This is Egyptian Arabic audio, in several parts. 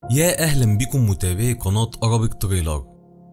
يا اهلا بكم متابعي قناة ارابيك تريلر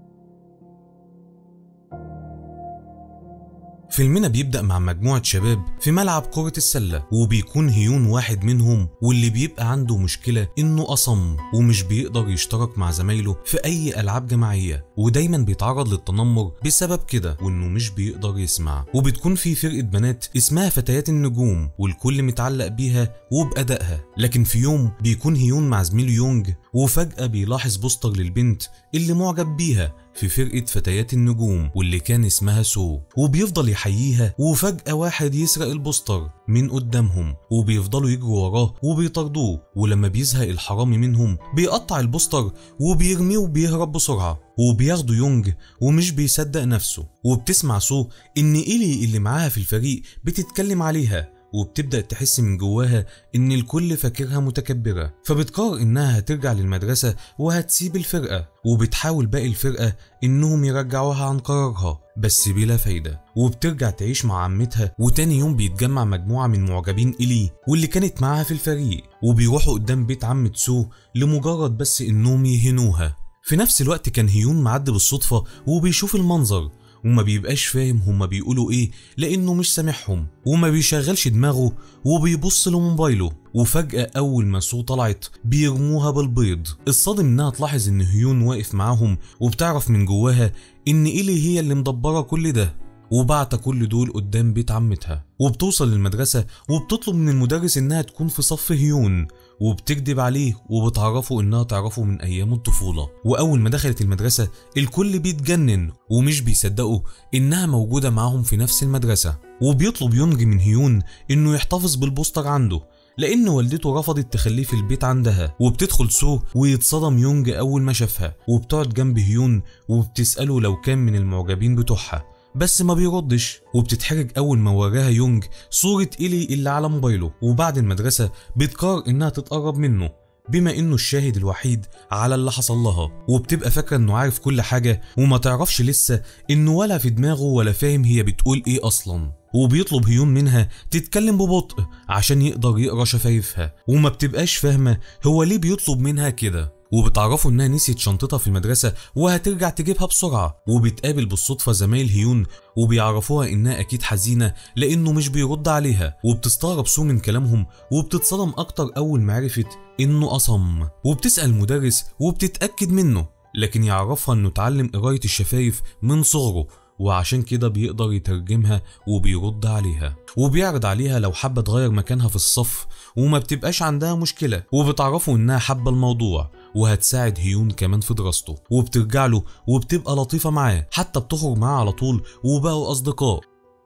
فيلمنا بيبدأ مع مجموعة شباب في ملعب كرة السلة وبيكون هيون واحد منهم واللي بيبقى عنده مشكلة انه اصم ومش بيقدر يشترك مع زمايله في اي العاب جماعية ودايما بيتعرض للتنمر بسبب كده وانه مش بيقدر يسمع وبتكون في فرقة بنات اسمها فتيات النجوم والكل متعلق بيها وبأدائها لكن في يوم بيكون هيون مع زميله يونج وفجأة بيلاحظ بوستر للبنت اللي معجب بيها في فرقة فتيات النجوم واللي كان اسمها سو وبيفضل يحييها وفجأة واحد يسرق البوستر من قدامهم وبيفضلوا يجروا وراه وبيطاردوه ولما بيزهق الحرامي منهم بيقطع البوستر وبيرميه وبيهرب بسرعة وبياخده يونج ومش بيصدق نفسه وبتسمع سو ان إيلي اللي معاها في الفريق بتتكلم عليها وبتبدأ تحس من جواها إن الكل فاكرها متكبرة فبتقرر إنها هترجع للمدرسة وهتسيب الفرقة وبتحاول باقي الفرقة إنهم يرجعوها عن قرارها بس بلا فايدة وبترجع تعيش مع عمتها وتاني يوم بيتجمع مجموعة من معجبين إلي واللي كانت معاها في الفريق وبيروحوا قدام بيت عمة سو لمجرد بس إنهم يهنوها في نفس الوقت كان هيون معدي بالصدفة وبيشوف المنظر وما بيبقاش فاهم هما بيقولوا ايه لانه مش سامعهم وما بيشغلش دماغه وبيبص لموبايله وفجأة أول ما سو طلعت بيرموها بالبيض الصادم إنها تلاحظ إن هيون واقف معاهم وبتعرف من جواها إن إيلي هي اللي مدبرة كل ده وبعت كل دول قدام بيت عمتها وبتوصل للمدرسة وبتطلب من المدرس إنها تكون في صف هيون وبتكذب عليه وبتعرفه انها تعرفه من ايام الطفولة واول ما دخلت المدرسة الكل بيتجنن ومش بيصدقوا انها موجودة معاهم في نفس المدرسة وبيطلب يونج من هيون انه يحتفظ بالبوستر عنده لان والدته رفضت تخليه في البيت عندها وبتدخل سو ويتصدم يونج اول ما شافها وبتقعد جنب هيون وبتساله لو كان من المعجبين بتوعها بس ما بيردش وبتتحرج اول ما وراها يونج صورة إيلي اللي على موبايله وبعد المدرسة بتقرر انها تتقرب منه بما انه الشاهد الوحيد على اللي حصل لها وبتبقى فاكرة انه عارف كل حاجة وما تعرفش لسه انه ولا في دماغه ولا فاهم هي بتقول ايه اصلا وبيطلب هيون منها تتكلم ببطء عشان يقدر يقرا شفايفها وما بتبقاش فاهمة هو ليه بيطلب منها كده وبتعرفوا انها نسيت شنطتها في المدرسة وهترجع تجيبها بسرعة وبتقابل بالصدفة زمايل هيون وبيعرفوها انها اكيد حزينة لانه مش بيرد عليها وبتستغرب سو من كلامهم وبتتصدم اكتر اول ما عرفت انه اصم وبتسأل المدرس وبتتأكد منه لكن يعرفها انه اتعلم قراية الشفايف من صغره وعشان كده بيقدر يترجمها وبيرد عليها وبيعرض عليها لو حابة تغير مكانها في الصف وما بتبقاش عندها مشكلة وبتعرفه انها حابة الموضوع وهتساعد هيون كمان في دراسته وبترجع له وبتبقى لطيفة معاه حتى بتخرج معاه على طول وبقوا أصدقاء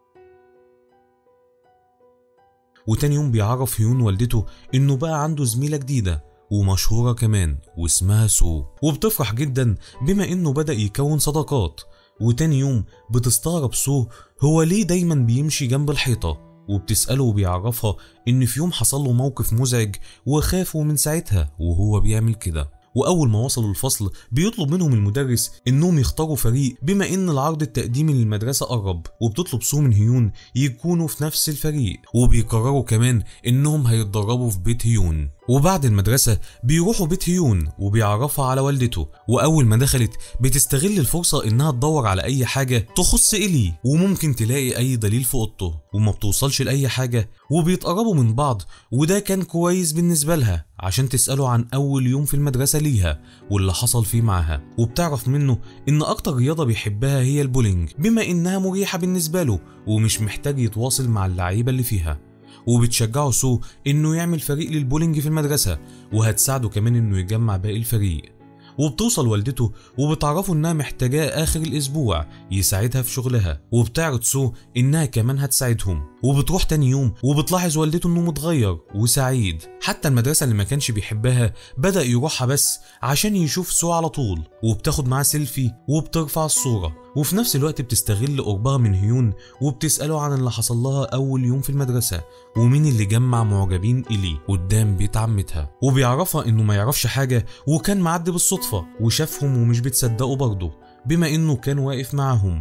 وتاني يوم بيعرف هيون والدته انه بقى عنده زميلة جديدة ومشهورة كمان واسمها سو وبتفرح جدا بما انه بدأ يكون صداقات وتاني يوم بتستغرب سو هو ليه دايما بيمشي جنب الحيطة وبتسأله وبيعرفها إن في يوم حصل له موقف مزعج وخافوا من ساعتها وهو بيعمل كده وأول ما وصلوا الفصل بيطلب منهم المدرس إنهم يختاروا فريق بما إن العرض التقديمي للمدرسة قرب وبتطلب سو من هيون يكونوا في نفس الفريق وبيقرروا كمان إنهم هيتدربوا في بيت هيون وبعد المدرسة بيروحوا بيت هيون وبيعرفها على والدته وأول ما دخلت بتستغل الفرصة إنها تدور على أي حاجة تخص إيلي وممكن تلاقي أي دليل في أوضته وما بتوصلش لأي حاجة وبيتقربوا من بعض وده كان كويس بالنسبة لها عشان تسأله عن أول يوم في المدرسة ليها واللي حصل فيه معاها وبتعرف منه إن أكتر رياضة بيحبها هي البولينج بما إنها مريحة بالنسبة له ومش محتاج يتواصل مع اللعيبة اللي فيها وبتشجعه سو انه يعمل فريق للبولينج في المدرسة وهتساعده كمان انه يجمع باقي الفريق وبتوصل والدته وبتعرفه انها محتاجاه اخر الاسبوع يساعدها في شغلها وبتعرض سو انها كمان هتساعدهم وبتروح تاني يوم وبتلاحظ والدته انه متغير وسعيد حتى المدرسة اللي ما كانش بيحبها بدأ يروحها بس عشان يشوف سو على طول وبتاخد معاه سيلفي وبترفع الصورة وفي نفس الوقت بتستغل قربها من هيون وبتسأله عن اللي حصل لها أول يوم في المدرسة ومين اللي جمع معجبين إلي قدام بيت عمتها وبيعرفها إنه ما يعرفش حاجة وكان معدي بالصدفة وشافهم ومش بتصدقه برضه بما إنه كان واقف معاهم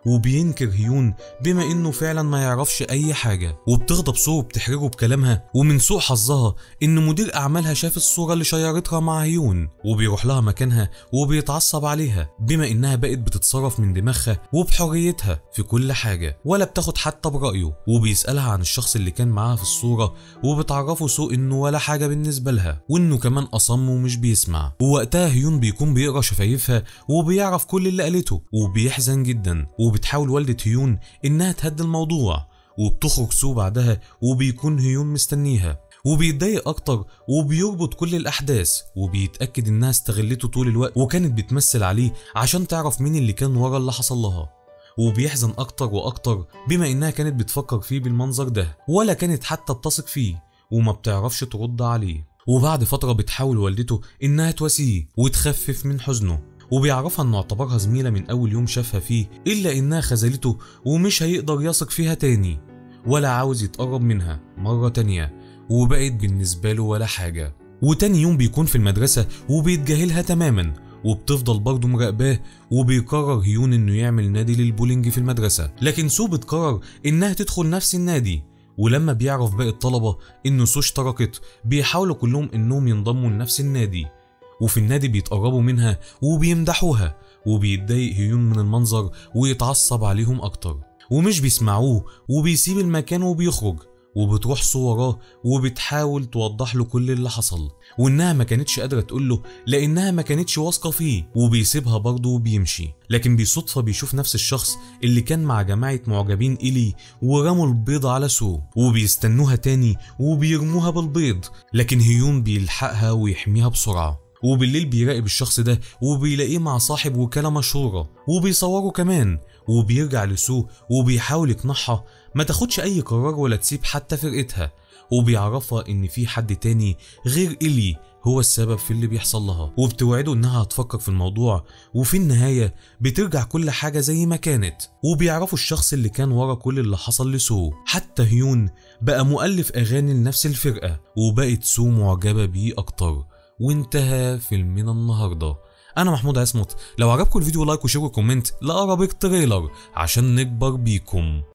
وبينكر هيون بما انه فعلا ما يعرفش اي حاجة وبتغضب سو وبتحرجه بكلامها ومن سوء حظها ان مدير اعمالها شاف الصورة اللي شيرتها مع هيون وبيروح لها مكانها وبيتعصب عليها بما انها بقت بتتصرف من دماغها وبحريتها في كل حاجة ولا بتاخد حتى برأيه وبيسألها عن الشخص اللي كان معاها في الصورة وبتعرفه سو انه ولا حاجة بالنسبة لها وانه كمان اصم ومش بيسمع ووقتها هيون بيكون بيقرا شفايفها وبيعرف كل اللي قالته وبيحزن جدا وبتحاول والدة هيون انها تهدي الموضوع وبتخرج سو بعدها وبيكون هيون مستنيها وبيتضايق اكتر وبيربط كل الاحداث وبيتاكد انها استغلته طول الوقت وكانت بتمثل عليه عشان تعرف مين اللي كان ورا اللي حصل لها وبيحزن اكتر واكتر بما انها كانت بتفكر فيه بالمنظر ده ولا كانت حتى بتثق فيه وما بتعرفش ترد عليه وبعد فترة بتحاول والدته انها تواسيه وتخفف من حزنه وبيعرفها انه اعتبرها زميلة من اول يوم شافها فيه الا انها خذلته ومش هيقدر يثق فيها تاني ولا عاوز يتقرب منها مرة تانية وبقت بالنسبة له ولا حاجة وتاني يوم بيكون في المدرسة وبيتجاهلها تماما وبتفضل برضه مراقباه وبيقرر هيون انه يعمل نادي للبولينج في المدرسة لكن سو بتقرر انها تدخل نفس النادي ولما بيعرف باقي الطلبة إن سو اشتركت بيحاولوا كلهم إنهم ينضموا لنفس النادي وفي النادي بيتقربوا منها وبيمدحوها وبيتضايق هيون من المنظر ويتعصب عليهم أكتر ومش بيسمعوه وبيسيب المكان وبيخرج وبتروح سو وراه وبتحاول توضح له كل اللي حصل وانها ما كانتش قادره تقول له لانها ما كانتش واثقه فيه وبيسيبها برضه وبيمشي لكن بالصدفه بيشوف نفس الشخص اللي كان مع جماعه معجبين إيلي ورموا البيض على سو وبيستنوها تاني وبيرموها بالبيض لكن هيون بيلحقها ويحميها بسرعه وبالليل بيراقب الشخص ده وبيلاقيه مع صاحب وكالة مشهورة وبيصوره كمان وبيرجع لسو وبيحاول يقنعها ما تاخدش أي قرار ولا تسيب حتى فرقتها وبيعرفها إن في حد تاني غير إلي هو السبب في اللي بيحصل لها وبتوعده إنها هتفكر في الموضوع وفي النهاية بترجع كل حاجة زي ما كانت وبيعرفوا الشخص اللي كان ورا كل اللي حصل لسو حتى هيون بقى مؤلف أغاني لنفس الفرقة وبقت سو معجبة بيه أكتر وانتهى فيلمنا النهارده انا محمود عصمت لو عجبكم الفيديو لايك وشير وكومنت لأقرب تريلر عشان نكبر بيكم